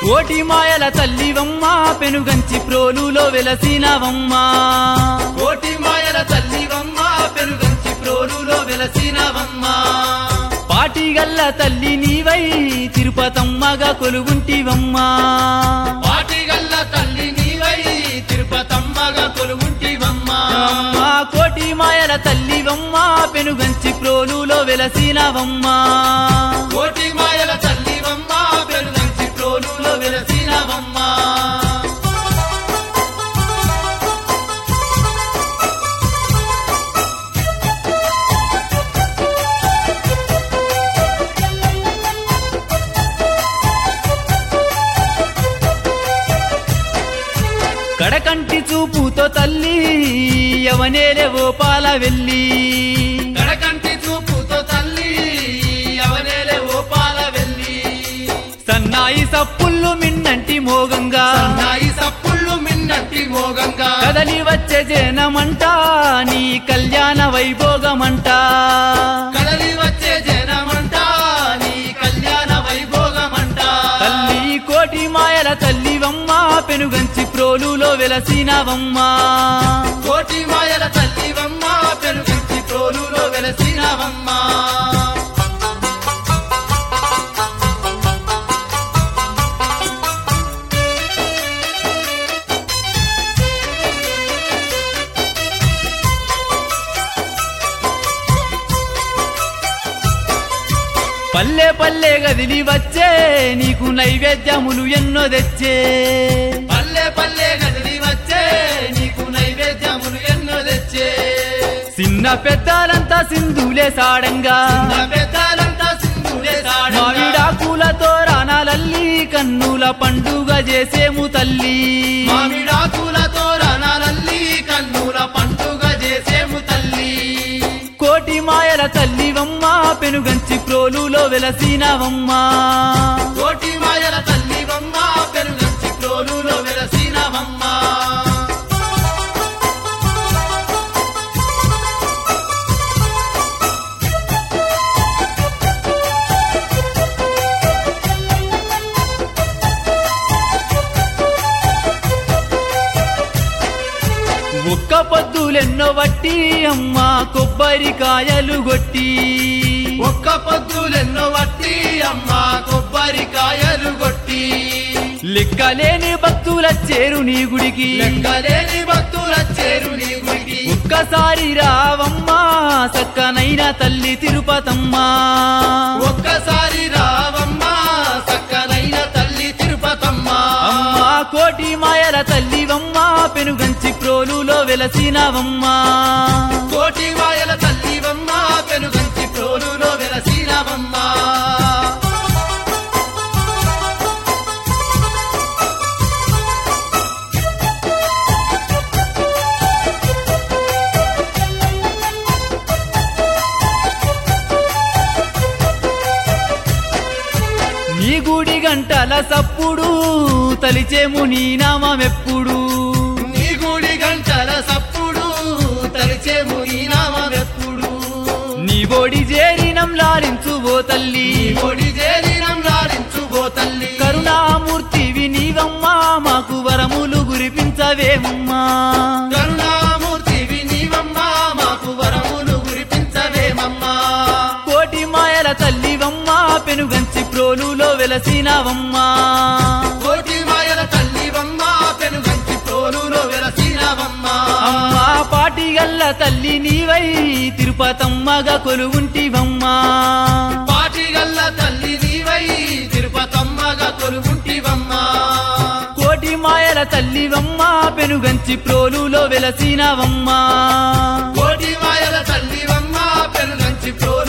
కోటి మాయల తల్లివమ్మ పెనుగంచి ప్రోలులో వెలసినవమ్మ కోటి మాయల తల్లివమ్మ పెనుగంచి ప్రోలులో వెలసినవమ్మ పాటిగల్ల తల్లి నీవై తిరుపతమ్మగా కొలుగుంటివమ్మా పాటిగల్ల తల్లి నీవై తిరుపతమ్మగా కొలుగుంటివమ్మ అమ్మా కోటి మాయల తల్లివమ్మ పెనుగంచి ప్రోలులో వెలసినవమ్మా కోటి మాయల తల్లివమ్మ పెనుగంచి ప్రోలులో వెలసినవమ్మ కడకంటి చూపుతో తల్లి ఎవనేలే ఓ పాల వెళ్ళి కడకంటి చూపుతో తల్లి అవనేలే ఓపాల వెళ్ళి సన్నాయి సప్పుళ్ళు మిన్నంటి మోగంగా సన్నాయి సప్పుళ్ళు మిన్నట్టి మోగంగా కదలి వచ్చే జనమంట నీ కళ్యాణ వైభోగమంట కదలి వచ్చే జనమంట నీ కళ్యాణ వైభోగమంట తల్లి కోటి మాయల తల్లివమ్మ పెనుగంచి ప్రోలులో వెలసినవమ్మ కోటి మాయల తల్లివమ్మ పెనుగంచి ప్రోలులో వెలసినవమ్మ పల్లె పల్లె గదిలి వచ్చే నీకు నైవేద్యములు ఎన్నో తెచ్చే పల్లె పల్లె గదిలి వచ్చే నీకు నైవేద్యములు ఎన్నో తెచ్చే చిన్న పెద్దలంతా సింధులే సాడంగా నా పెద్దలంతా సింధులే సాడంగా. మామిడాకులతో రానాలల్లి కన్నుల పండుగ చేసేము తల్లి మామిడాకులతో రణాలల్లి కన్నుల పండుగ చేసేము తల్లి కోటి మాయల తల్లివమ్మ పెనుగంచి ప్రోలులో వెలసినవమ్మ కోటి మాయల తల్లివమ్మ పెరుగంచి ప్రోలులో వెలసినవమ్మ ఒక్క పొద్దులెన్నో వట్టి అమ్మ కొబ్బరికాయలు గొట్టి ఒక్క పొద్దులెన్నో వట్టి అమ్మ కొబ్బరికాయలు కొట్టి లెక్కలేని భక్తుల చేరు నీ గుడికి లెక్కలేని భక్తుల చేరు నీ గుడికి ఒక్కసారి రావమ్మా సక్కనైన తల్లి తిరుపతమ్మ ఒక్కసారి రావమ్మ సక్కనైన తల్లి తిరుపతమ్మ అమ్మా కోటి మాయల తల్లివమ్మ పెనుగంచి ప్రోలులో వెలసినవమ్మ కోటి మాయల తల్లివమ్మ పెనుగంచి ప్రోలులో వెలసినవమ్మ నీ గుడి గంటల సప్పుడు తలిచేము నీ నామమెప్పుడు నీ గుడి గంటల సప్పుడు తలిచేము ఈ నామమెప్పుడు నీ బోడి చేరినం లారించు ఓ తల్లి ఒడి చేరినం లాడించు ఓ తల్లి కరుణామూర్తివి నీవమ్మా మాకు వరములు గురిపించవేమమ్మా కరుణామూర్తివి నీవమ్మా మాకు వరములు కురిపించవేమమ్మా కోటి మాయల తల్లివమ్మా పెనుగంచి ప్రోలులో వెలసినవమ్మా కోటి మాయల తల్లివమ్మా పెనుగంచి తోలులో వెలసినవమ్మా అమ్మా పాటిగల్ల తల్లి నీవై తిరుపతమ్మగా కొలువుంటివమ్మా పాటిగల్ల తల్లి నీవై తిరుపతమ్మగా కొలుగుంటివమ్మా కోటి మాయల తల్లివమ్మా పెనుగంచి ప్రోలులో వెలసినవమ్మా కోటి మాయల తల్లివమ్మా పెనుగంచి